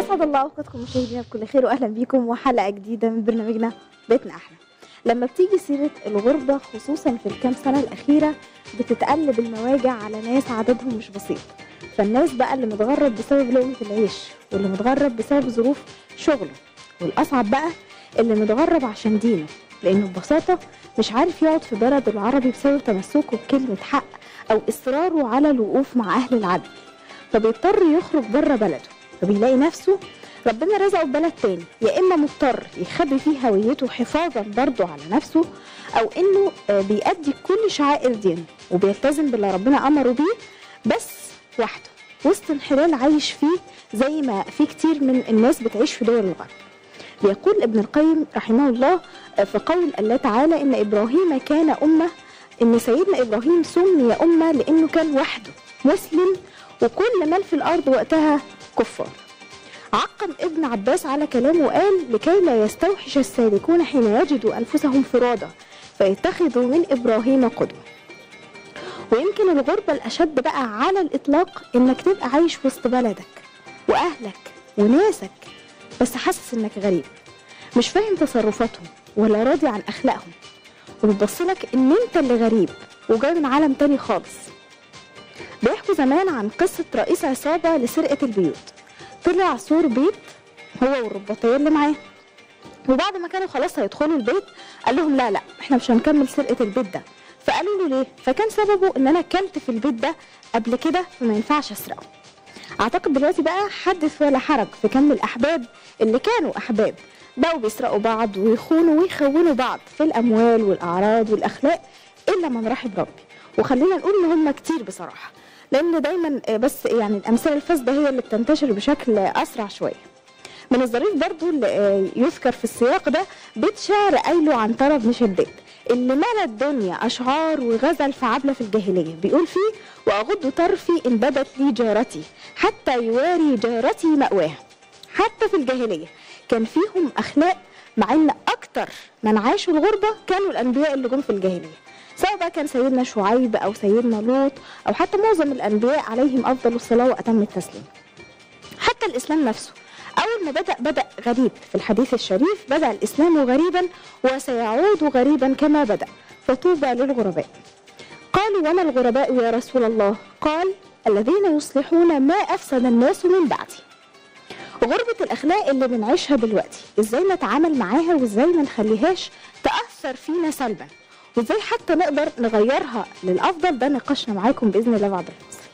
اسعد الله اوقاتكم مشاهدينا بكل خير واهلا بيكم وحلقه جديده من برنامجنا بيتنا احلى لما بتيجي سيره الغربه خصوصا في الكام سنه الاخيره بتتقلب المواجع على ناس عددهم مش بسيط فالناس بقى اللي متغرب بسبب لقمه العيش واللي متغرب بسبب ظروف شغله والاصعب بقى اللي متغرب عشان دينه لانه ببساطه مش عارف يقعد في بلده العربي بسبب تمسكه بكلمه حق او اصراره على الوقوف مع اهل العدل فبيضطر يخرج بره بلده فبيلاقي نفسه ربنا رزقه ببلد تاني يا اما مضطر يخبي فيه هويته حفاظا برضه على نفسه او انه آه، بيأدي كل شعائر دينه وبيلتزم باللي ربنا امره بيه بس وحده وسط انحلال عايش فيه زي ما في كتير من الناس بتعيش في دول الغرب بيقول ابن القيم رحمه الله آه، في قول الله تعالى ان ابراهيم كان امه ان سيدنا ابراهيم سمي امه لانه كان وحده مسلم وكل من في الارض وقتها كفار عقم ابن عباس على كلامه وقال لكي لا يستوحش السالكون حين يجدوا انفسهم فرادى فيتخذوا من ابراهيم قدوه ويمكن الغربه الاشد بقى على الاطلاق انك تبقى عايش وسط بلدك واهلك وناسك بس حاسس انك غريب مش فاهم تصرفاتهم ولا راضي عن اخلاقهم وبتبصلك ان انت اللي غريب وجاي من عالم تاني خالص بيحكوا زمان عن قصة رئيس عصابة لسرقة البيوت طلع سور بيت هو والرباطية اللي معاه وبعد ما كانوا خلاص هيدخلوا البيت قال لهم لا لا احنا مش هنكمل سرقة البيت ده فقالوا له ليه فكان سببه ان انا اكلت في البيت ده قبل كده فما ينفعش اسرقه اعتقد دلوقتي بقى حدث ولا حرج في كم الاحباب اللي كانوا احباب بقوا بيسرقوا بعض ويخونوا ويخونوا بعض في الاموال والاعراض والاخلاق الا من رحم ربي وخلينا نقول ان هم كتير بصراحه لان دايما آه، بس يعني الامثله الفاسده هي اللي بتنتشر بشكل اسرع شويه من الظريف برضو اللي آه، يذكر في السياق ده بيت شعر قايله عن طرف بن شداد اللي ملا الدنيا اشعار وغزل في عبله في الجاهليه بيقول فيه واغض طرفي ان بدت لي جارتي حتى يواري جارتي مأواها حتى في الجاهليه كان فيهم اخلاق مع ان اكتر من عاشوا الغربه كانوا الانبياء اللي جم في الجاهليه سواء بقى كان سيدنا شعيب او سيدنا لوط او حتى معظم الانبياء عليهم افضل الصلاه واتم التسليم حتى الاسلام نفسه اول ما بدا بدا غريب في الحديث الشريف بدا الاسلام غريبا وسيعود غريبا كما بدا فطوبى للغرباء قالوا وما الغرباء يا رسول الله قال الذين يصلحون ما افسد الناس من بعدي غربة الأخلاق اللي بنعيشها دلوقتي إزاي نتعامل معاها وإزاي ما نخليهاش تأثر فينا سلبا وإزاي حتى نقدر نغيرها للأفضل ده نقاشنا معاكم بإذن الله بعد الفاصل